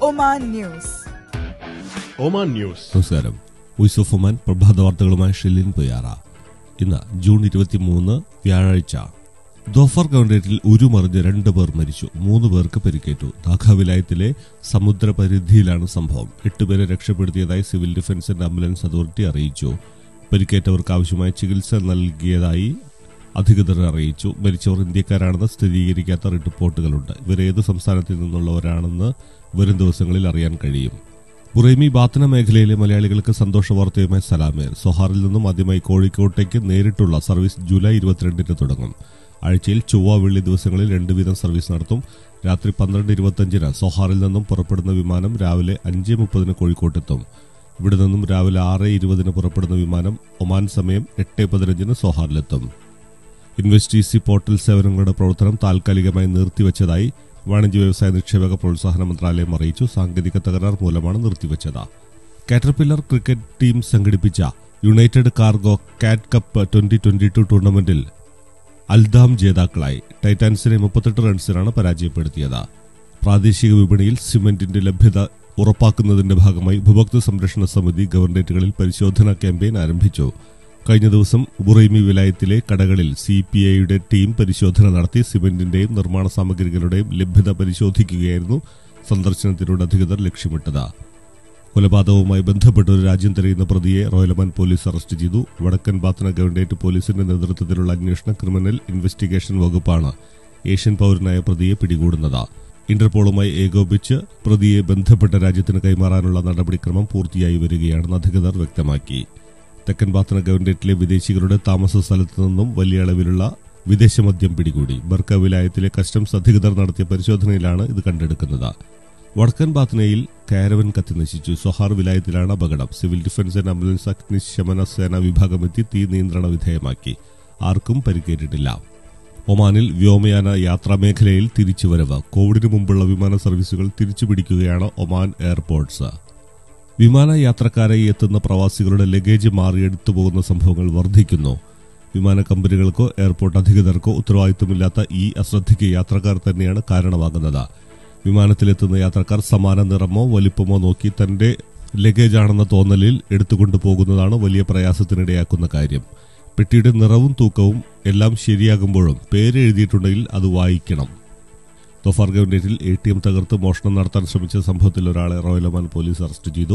Oman News. Oman news നമസ്കാരം voice of Oman പ്രഭാത വാർത്തകളുമായി ഷിലിൻ പൊയ്യാറ ഇന്ന് ജൂൺ ഇരുപത്തിമൂന്ന് വ്യാഴാഴ്ച ദോഫർ ഗവൺറേറ്റിൽ ഉരുമറിഞ്ഞ് രണ്ട് പേർ മരിച്ചു മൂന്ന് പേർക്ക് പരിക്കേറ്റു ധാക്ക വിലായത്തിലെ സമുദ്രപരിധിയിലാണ് സംഭവം എട്ടുപേരെ രക്ഷപ്പെടുത്തിയതായി civil defence and ambulance authority അറിയിച്ചു പരിക്കേറ്റവർക്ക് ആവശ്യമായ ചികിത്സ നൽകിയതായി അധികൃതർ അറിയിച്ചു മരിച്ചവർ ഇന്ത്യക്കാരാണെന്ന് സ്ഥിരീകരിക്കാത്ത റിപ്പോർട്ടുകളുണ്ട് ഇവർ ഏത് സംസ്ഥാനത്തിൽ നിന്നുള്ളവരാണെന്ന് വരും ദിവസങ്ങളിൽ അറിയാൻ കഴിയും ബുറൈമി ബാത്തന മേഖലയിലെ മലയാളികൾക്ക് സന്തോഷ വാർത്തയുമായി സലാമേർ സൊഹാറിൽ നിന്നും ആദ്യമായി കോഴിക്കോട്ടേക്ക് നേരിട്ടുള്ള സർവീസ് ജൂലൈ ഇരുപത്തിരണ്ടിന് തുടങ്ങും ആഴ്ചയിൽ ചൊവ്വ വെള്ളി ദിവസങ്ങളിൽ രണ്ട് വീതം സർവീസ് നടത്തും രാത്രി പന്ത്രണ്ട് ഇരുപത്തഞ്ചിന് സൊഹാറിൽ നിന്നും പുറപ്പെടുന്ന വിമാനം രാവിലെ അഞ്ച് മുപ്പതിന് കോഴിക്കോട്ടെത്തും ഇവിടെ നിന്നും രാവിലെ ആറ് ഇരുപതിന് പുറപ്പെടുന്ന വിമാനം ഒമാൻ സമയം എട്ട് പതിനഞ്ചിന് സൊഹാറിലെത്തും ഇൻവെസ്റ്റിസി പോർട്ടൽ സേവനങ്ങളുടെ പ്രവർത്തനം താൽക്കാലികമായി നിർത്തിവച്ചതായി വാണിജ്യ വ്യവസായ നിക്ഷേപക പ്രോത്സാഹന മന്ത്രാലയം അറിയിച്ചു സാങ്കേതിക തകരാർ മൂലമാണ് നിർത്തിവച്ചത് കാറ്റർപില്ലർ ക്രിക്കറ്റ് ടീം സംഘടിപ്പിച്ച United cargo cat cup twenty twenty two ടൂർണമെന്റിൽ അൽദാം ജേതാക്കളായി ടൈറ്റാൻസിനെ മുപ്പത്തെട്ട് റൺസിനാണ് പരാജയപ്പെടുത്തിയത് പ്രാദേശിക വിപണിയിൽ സിമന്റിന്റെ ലഭ്യത ഉറപ്പാക്കുന്നതിന്റെ ഭാഗമായി ഉപഭോക്തൃ സംരക്ഷണ സമിതി ഗവർണറേറ്റുകളിൽ പരിശോധനാ ക്യാമ്പയിൻ ആരംഭിച്ചു കഴിഞ്ഞ ദിവസം ബുറൈമി വിലായത്തിലെ കടകളിൽ സി പി ഐയുടെ ടീം പരിശോധന നടത്തി സിമന്റിന്റെയും നിർമ്മാണ സാമഗ്രികളുടെയും ലഭ്യത പരിശോധിക്കുകയായിരുന്നു സന്ദർശനത്തിലൂടെ അധികൃതർ ലക്ഷ്യമിട്ടത് കൊലപാതകവുമായി ബന്ധപ്പെട്ട് ഒരു രാജ്യം തിരയുന്ന പ്രതിയെ റോയലമാൻ പോലീസ് അറസ്റ്റ് ചെയ്തു വടക്കൻ ബാത്തന ഗവൺമെന്റ് പോലീസിന്റെ നേതൃത്വത്തിലുള്ള അന്വേഷണ ക്രിമിനൽ ഇൻവെസ്റ്റിഗേഷൻ വകുപ്പാണ് ഏഷ്യൻ പൌരനായ പ്രതിയെ പിടികൂടുന്നത് ഇന്റർപോളുമായി ഏകോപിച്ച് പ്രതിയെ ബന്ധപ്പെട്ട രാജ്യത്തിന് കൈമാറാനുള്ള നടപടിക്രമം പൂർത്തിയായി വരികയാണെന്ന് അധികൃതർ വ്യക്തമാക്കി തെക്കൻ ബാത്തന ഗവൺമെന്റിലെ വിദേശികളുടെ താമസ സ്ഥലത്തു നിന്നും വലിയ അളവിലുള്ള വിദേശ മദ്യം പിടികൂടി ബർക്ക വിലായത്തിലെ കസ്റ്റംസ് അധികൃതർ നടത്തിയ പരിശോധനയിലാണ് ഇത് കണ്ടെടുക്കുന്നത് വടക്കൻ ബാത്തനയിൽ കാരവൻ കത്തിനശിച്ചു സൊഹാർ വിലായത്തിലാണ് അപകടം സിവിൽ ഡിഫൻസ് ആൻഡ് ആംബുലൻസ് അഗ്നിശമന സേന വിഭാഗമെത്തി തീ നിയന്ത്രണ വിധേയമാക്കി ആർക്കും പരിക്കേറ്റിട്ടില്ല ഒമാനിൽ വ്യോമയാന യാത്രാ മേഖലയിൽ തിരിച്ചുവരവ് കോവിഡിന് മുമ്പുള്ള വിമാന സർവീസുകൾ തിരിച്ചുപിടിക്കുകയാണ് ഒമാൻ എയർപോർട്ട്സ് വിമാന യാത്രക്കാരായി എത്തുന്ന പ്രവാസികളുടെ ലഗേജ് മാറിയെടുത്തു പോകുന്ന സംഭവങ്ങൾ വർദ്ധിക്കുന്നു വിമാന കമ്പനികൾക്കോ എയർപോർട്ട് അധികൃതർക്കോ ഉത്തരവാദിത്തമില്ലാത്ത ഈ അശ്രദ്ധയ്ക്ക് യാത്രക്കാർ തന്നെയാണ് കാരണമാകുന്നത് വിമാനത്തിലെത്തുന്ന യാത്രക്കാർ സമാന നിറമോ വലിപ്പമോ നോക്കി തന്റെ ലഗേജ് ആണെന്ന തോന്നലിൽ എടുത്തുകൊണ്ടു പോകുന്നതാണ് വലിയ പ്രയാസത്തിനിടയാക്കുന്ന കാര്യം പെട്ടിയുടെ നിറവും തൂക്കവും എല്ലാം ശരിയാകുമ്പോഴും പേര് എഴുതിയിട്ടുണ്ടെങ്കിൽ അത് വായിക്കണം ദോഫാർ ഗവൺമെന്റിൽ എ ടി എം തകർത്ത് മോഷണം നടത്താൻ ശ്രമിച്ച സംഭവത്തിൽ ഒരാളെ റോയലമാൻ പോലീസ് അറസ്റ്റ് ചെയ്തു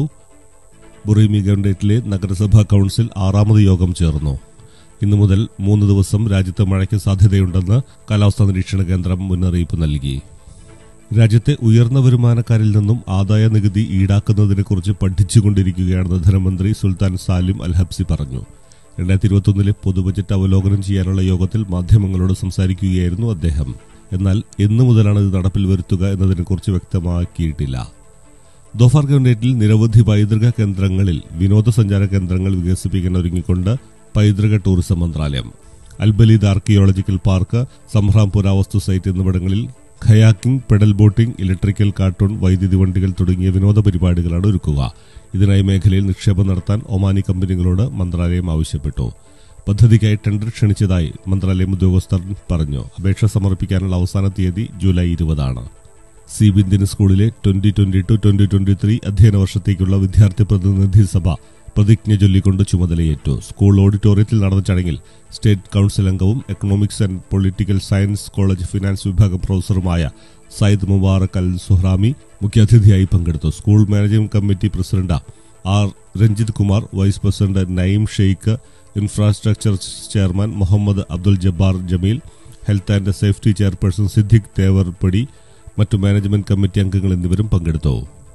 ബുറൈമി ഗവൺമെന്റിലെ നഗരസഭാ കൌൺസിൽ ആറാമത് യോഗം ചേർന്നു ഇന്നു മുതൽ മൂന്ന് ദിവസം രാജ്യത്ത് മഴയ്ക്ക് സാധ്യതയുണ്ടെന്ന് കാലാവസ്ഥാ നിരീക്ഷണ കേന്ദ്രം മുന്നറിയിപ്പ് നൽകി രാജ്യത്തെ ഉയർന്ന വരുമാനക്കാരിൽ നിന്നും ആദായ നികുതി ഈടാക്കുന്നതിനെക്കുറിച്ച് പഠിച്ചുകൊണ്ടിരിക്കുകയാണെന്ന് ധനമന്ത്രി സുൽത്താൻ സാലിം അൽ ഹബ്സി പറഞ്ഞു രണ്ടായിരത്തി ഇരുപത്തൊന്നിലെ പൊതു ബജറ്റ് അവലോകനം ചെയ്യാനുള്ള യോഗത്തിൽ മാധ്യമങ്ങളോട് സംസാരിക്കുകയായിരുന്നു അദ്ദേഹം എന്നാൽ എന്നു മുതലാണ് ഇത് നടപ്പിൽ വരുത്തുക എന്നതിനെക്കുറിച്ച് വ്യക്തമാക്കിയിട്ടില്ല ദോഫാർ ഗവൺമെന്റിൽ നിരവധി പൈതൃക കേന്ദ്രങ്ങളിൽ വിനോദസഞ്ചാര കേന്ദ്രങ്ങൾ വികസിപ്പിക്കാൻ ഒരുങ്ങിക്കൊണ്ട് പൈതൃക ടൂറിസം മന്ത്രാലയം അൽബലീദ് ആർക്കിയോളജിക്കൽ പാർക്ക് സംഹ്രാം പുരാവസ്തു സൈറ്റ് എന്നിവിടങ്ങളിൽ ഖയാക്കിംഗ് പെഡൽ ബോട്ടിംഗ് ഇലക്ട്രിക്കൽ കാർട്ടൂൺ വൈദ്യുതി വണ്ടികൾ തുടങ്ങിയ വിനോദ പരിപാടികളാണ് ഒരുക്കുക ഇതിനായി മേഖലയിൽ നിക്ഷേപം നടത്താൻ ഒമാനി കമ്പനികളോട് മന്ത്രാലയം ആവശ്യപ്പെട്ടു പദ്ധതിക്കായി ടെൻഡർ ക്ഷണിച്ചതായി മന്ത്രാലയം ഉദ്യോഗസ്ഥർ പറഞ്ഞു അപേക്ഷ സമർപ്പിക്കാനുള്ള അവസാന തീയതി ജൂലൈ ഇരുപതാണ് സി ബിന്ദിൻ സ്കൂളിലെ twenty twenty two twenty twenty three അധ്യയന വർഷത്തേക്കുള്ള വിദ്യാർത്ഥി പ്രതിനിധി സഭ പ്രതിജ്ഞ ചൊല്ലിക്കൊണ്ട് ചുമതലയേറ്റു സ്കൂൾ ഓഡിറ്റോറിയത്തിൽ നടന്ന ചടങ്ങിൽ സ്റ്റേറ്റ് കൌൺസിൽ അംഗവും economics and political science college finance വിഭാഗം പ്രൊഫസറുമായ സയ്യിദ് മുബാറക് അൽ സുഹ്റാമി മുഖ്യാതിഥിയായി പങ്കെടുത്തു school managing committee president R Ranjith Kumar vice president Naeem Sheikh infrastructure chairman Muhammad Abdul Jabbar Jameel health and safety chairperson Siddique Thevarpady മറ്റു മാനേജ്മെന്റ് കമ്മിറ്റി അംഗങ്ങൾ എന്നിവരും പങ്കെടുത്തു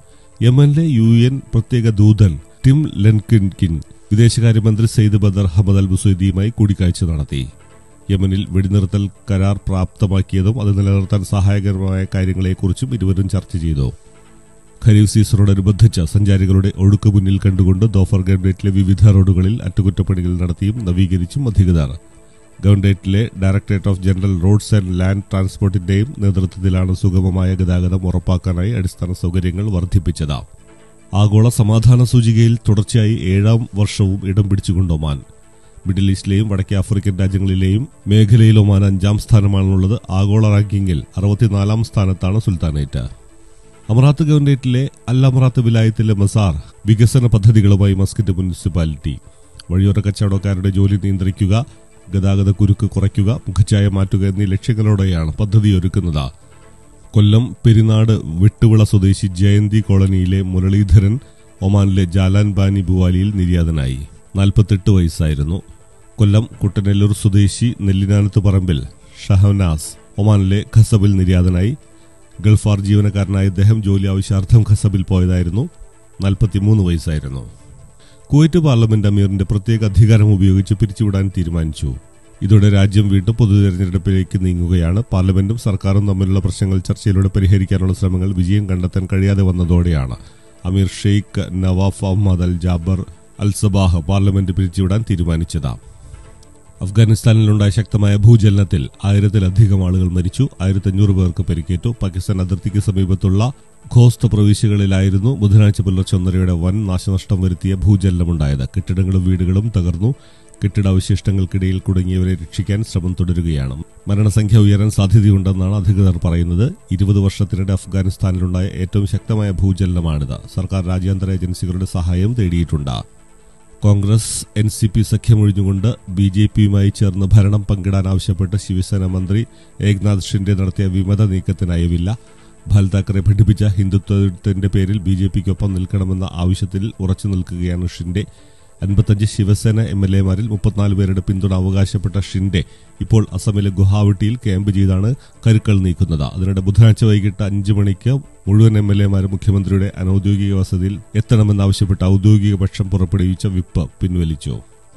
യമനിലെ യു എൻ പ്രത്യേക ദൂതൻ ടിം ലെൻകിൻകിൻ വിദേശകാര്യമന്ത്രി സെയ്ദ് ബദർ ഹമദ് അൽ ബുസൈദിയുമായി കൂടിക്കാഴ്ച നടത്തി യമനിൽ വെടിനിർത്തൽ കരാർ പ്രാപ്തമാക്കിയതും അത് നിലനിർത്താൻ സഹായകരമായ കാര്യങ്ങളെക്കുറിച്ചും ഇരുവരും ചർച്ച ചെയ്തു ഖരീഫ് സീസണോടനുബന്ധിച്ച് സഞ്ചാരികളുടെ ഒഴുക്ക് മുന്നിൽ കണ്ടുകൊണ്ട് ദോഫർ ഗവൺമെന്റിലെ വിവിധ റോഡുകളിൽ അറ്റകുറ്റപ്പണികൾ നടത്തിയും നവീകരിച്ചും അധികൃതർ ഗവൺമെന്റിലെ directorate of general roads and land ട്രാൻസ്പോർട്ടിന്റെയും നേതൃത്വത്തിലാണ് സുഗമമായ ഗതാഗതം ഉറപ്പാക്കാനായി അടിസ്ഥാന സൗകര്യങ്ങൾ വർദ്ധിപ്പിച്ചത് ആഗോള സമാധാന സൂചികയിൽ തുടർച്ചയായി ഏഴാം വർഷവും ഇടം പിടിച്ചുകൊണ്ട് ഒമാൻ മിഡിൽ ഈസ്റ്റിലെയും വടക്കേ ആഫ്രിക്കൻ രാജ്യങ്ങളിലെയും മേഖലയിൽ ഒമാൻ അഞ്ചാം സ്ഥാനമാണുള്ളത് ആഗോള റാങ്കിങ്ങിൽ അറുപത്തിനാലാം സ്ഥാനത്താണ് സുൽത്താനേറ്റ് അമറാത്ത് ഗവൺറേറ്റിലെ അൽ അമറാത്ത് വിലായത്തിലെ മസാർ വികസന പദ്ധതികളുമായി മസ്കറ്റ് മുനിസിപ്പാലിറ്റി വഴിയോര കച്ചവടക്കാരുടെ ജോലി നിയന്ത്രിക്കുക ഗതാഗത കുരുക്ക് കുറയ്ക്കുക മുഖച്ഛായ മാറ്റുക എന്നീ ലക്ഷ്യങ്ങളോടെയാണ് പദ്ധതി ഒരുക്കുന്നത് കൊല്ലം പെരിനാട് വെട്ടുവിള സ്വദേശി ജയന്തി കോളനിയിലെ മുരളീധരൻ ഒമാനിലെ ജാലാൻ ബാനി ബുവാലിയിൽ നിര്യാതനായി നാൽപ്പത്തെട്ട് വയസ്സായിരുന്നു കൊല്ലം കുട്ടനെല്ലൂർ സ്വദേശി നെല്ലിനാനത്ത് പറമ്പിൽ ഷഹനാസ് ഒമാനിലെ ഖസബിൽ നിര്യാതനായി ഗൾഫാർ ജീവനക്കാരനായ ഇദ്ദേഹം ജോലി ആവശ്യാർത്ഥം ഖസബിൽ പോയതായിരുന്നു നാൽപ്പത്തിമൂന്ന് വയസ്സായിരുന്നു കുവൈറ്റ് പാർലമെന്റ് അമീറിന്റെ പ്രത്യേക അധികാരം ഉപയോഗിച്ച് പിരിച്ചുവിടാൻ തീരുമാനിച്ചു ഇതോടെ രാജ്യം വീണ്ടും പൊതു തെരഞ്ഞെടുപ്പിലേക്ക് നീങ്ങുകയാണ് പാർലമെന്റും സർക്കാരും തമ്മിലുള്ള പ്രശ്നങ്ങൾ ചർച്ചയിലൂടെ പരിഹരിക്കാനുള്ള ശ്രമങ്ങൾ വിജയം കണ്ടെത്താൻ കഴിയാതെ വന്നതോടെയാണ് Amir Sheikh Nawaf Ahmad Al Jaber Al Sabah parliament പിരിച്ചുവിടാൻ തീരുമാനിച്ചത് അഫ്ഗാനിസ്ഥാനിലുണ്ടായ ശക്തമായ ഭൂചലനത്തിൽ ആയിരത്തിലധികം ആളുകൾ മരിച്ചു ആയിരത്തഞ്ഞൂറ് പേർക്ക് പരിക്കേറ്റു പാകിസ്ഥാൻ അതിർത്തിക്ക് സമീപത്തുള്ള ഖോസ്ത പ്രവിശ്യകളിലായിരുന്നു ബുധനാഴ്ച പുലർച്ചെ ഒന്നരയുടെ വൻ നാശനഷ്ടം വരുത്തിയ ഭൂചലനമുണ്ടായത് കെട്ടിടങ്ങളും വീടുകളും തകർന്നു കെട്ടിടാവശിഷ്ടങ്ങൾക്കിടയിൽ കുടുങ്ങിയവരെ രക്ഷിക്കാൻ ശ്രമം തുടരുകയാണ് മരണസംഖ്യ ഉയരാൻ സാധ്യതയുണ്ടെന്നാണ് അധികൃതർ പറയുന്നത് ഇരുപത് വർഷത്തിനിടെ അഫ്ഗാനിസ്ഥാനിലുണ്ടായ ഏറ്റവും ശക്തമായ ഭൂചലനമാണിത് സർക്കാർ രാജ്യാന്തര ഏജൻസികളുടെ സഹായം തേടിയിട്ടുണ്ട് കോൺഗ്രസ് എൻ സി പി സഖ്യമൊഴിഞ്ഞുകൊണ്ട് ബി ജെ പിയുമായി ചേർന്ന് ഭരണം പങ്കിടാൻ ആവശ്യപ്പെട്ട് ശിവസേന മന്ത്രി ഏക്നാഥ് ഷിൻഡെ നടത്തിയ വിമത നീക്കത്തിന് അയവില്ല ബാൽ താക്കറെ പഠിപ്പിച്ച ഹിന്ദുത്വത്തിന്റെ പേരിൽ ബി ജെ പിക്കൊപ്പം നിൽക്കണമെന്ന ആവശ്യത്തിൽ ഉറച്ചു നിൽക്കുകയാണ് ഷിൻഡെ അൻപത്തഞ്ച് ശിവസേന എം എൽ എമാരിൽ മുപ്പത്തിനാല് പേരുടെ പിന്തുണ അവകാശപ്പെട്ട ഷിൻഡെ ഇപ്പോൾ അസമിലെ ഗുവാഹട്ടിയിൽ ക്യാമ്പ് ചെയ്താണ് കരുക്കൾ നീക്കുന്നത് അതിനിടെ ബുധനാഴ്ച വൈകിട്ട് അഞ്ച് മണിക്ക് മുഴുവൻ എം എൽ എമാരും മുഖ്യമന്ത്രിയുടെ അനൌദ്യോഗിക വസതിയിൽ എത്തണമെന്നാവശ്യപ്പെട്ട് ഔദ്യോഗിക പക്ഷം പുറപ്പെടുവിച്ച വിപ്പ് പിൻവലിച്ചു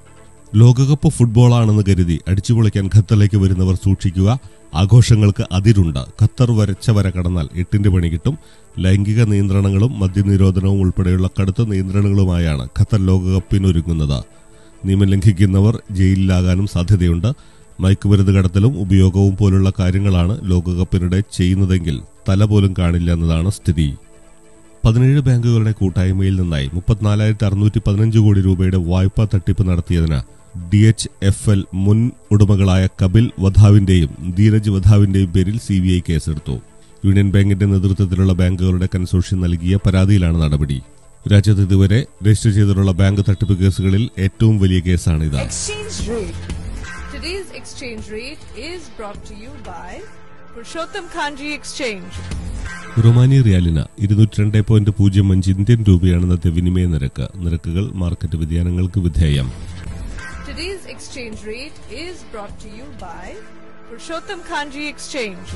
ലോകകപ്പ് ഫുട്ബോളാണെന്ന് കരുതി അടിച്ചുപൊളിക്കാൻ ഖത്തറിലേക്ക് വരുന്നവർ സൂക്ഷിക്കുക ആഘോഷങ്ങൾക്ക് അതിരുണ്ട് ഖത്തർ വരച്ച വര കടന്നാൽ എട്ടിന്റെ പണി കിട്ടും ലൈംഗിക നിയന്ത്രണങ്ങളും മദ്യനിരോധനവും ഉൾപ്പെടെയുള്ള കടുത്ത നിയന്ത്രണങ്ങളുമായാണ് ഖത്തർ ലോകകപ്പിനൊരുങ്ങുന്നത് നിയമം ലംഘിക്കുന്നവർ ജയിലിലാകാനും സാധ്യതയുണ്ട് മയക്കുമരുന്ന് കടത്തലും ഉപയോഗവും പോലുള്ള കാര്യങ്ങളാണ് ലോകകപ്പിനിടെ ചെയ്യുന്നതെങ്കിൽ തല പോലും കാണില്ല എന്നതാണ് സ്ഥിതി പതിനേഴ് ബാങ്കുകളുടെ കൂട്ടായ്മയിൽ നിന്നായി മുപ്പത്തിനാലായിരത്തി അറുന്നൂറ്റി പതിനഞ്ച് കോടി രൂപയുടെ വായ്പാ തട്ടിപ്പ് നടത്തിയതിന് ഡി എച്ച് എഫ് എൽ മുൻ ഉടമകളായ കപിൽ വധാവിന്റെയും ധീരജ് വധാവിന്റെയും പേരിൽ സി ബി ഐ കേസെടുത്തു യൂണിയൻ ബാങ്കിന്റെ നേതൃത്വത്തിലുള്ള ബാങ്കുകളുടെ കൺസോർഷ്യം നൽകിയ പരാതിയിലാണ് നടപടി രാജ്യത്ത് ഇതുവരെ രജിസ്റ്റർ ചെയ്തിട്ടുള്ള ബാങ്ക് തട്ടിപ്പ് കേസുകളിൽ ഏറ്റവും വലിയ കേസാണിത് Exchange rate. Today's exchange rate is brought to you by Purushottam Kanji Exchange. Omani റിയാലിന് ഇരുന്നൂറ്റി രണ്ട് പോയിന്റ് പൂജ്യം അഞ്ച് ഇന്ത്യൻ രൂപയാണ് ഇന്നത്തെ വിനിമയ നിരക്ക് നിരക്കുകൾ മാർക്കറ്റ് വ്യതിയാനങ്ങൾക്ക് വിധേയം Today's exchange rate is brought to you by Purushottam Kanji Exchange.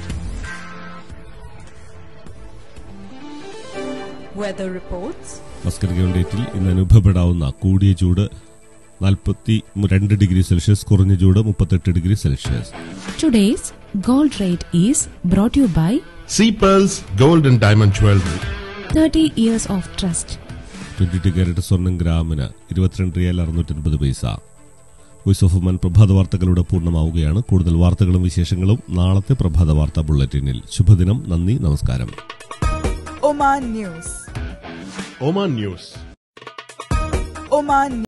Weather reports. Muscat ഗവൺഡേറ്റിൽ ഇന്ന് അനുഭവപ്പെടാവുന്ന കൂടിയ ചൂട് നാൽപ്പത്തി രണ്ട് ഡിഗ്രി സെൽഷ്യസ് കുറഞ്ഞ ചൂട് മുപ്പത്തെട്ട് degree Celsius Today's gold rate is brought to you by Sea Pearls Gold and Diamond Jewelry. 30 years of trust. Twenty two carat സ്വർണം ഗ്രാമിന് ഇരുപത്തിരണ്ട് റിയാൽ അറുന്നൂറ്റൻപത് പൈസ വോയിസ് ഓഫ് ഉമൻ പ്രഭാത വാർത്തകളുടെ പൂർണ്ണമാവുകയാണ് കൂടുതൽ വാർത്തകളും വിശേഷങ്ങളും നാളത്തെ പ്രഭാത വാർത്താ ബുള്ളറ്റിനിൽ ശുഭദിനം നന്ദി നമസ്കാരം Oman News. Oman News. Oman